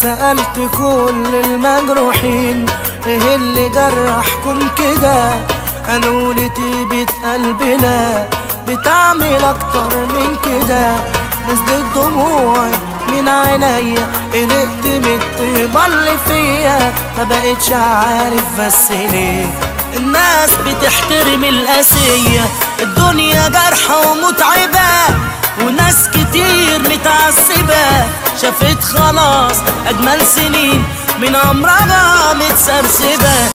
سألت كل المجروحين ايه اللي جرحكم كده قالوا لي طيبة قلبنا بتعمل اكتر من كده نزلت دموعي من عينيا قلقت من الطيبة اللي فيا ما بقتش عارف بس ليه الناس بتحترم القاسية الدنيا جارحة ومتعبة وناس كتير متعذبة شافت خلاص أجمل سنين من عمرها متسرسبة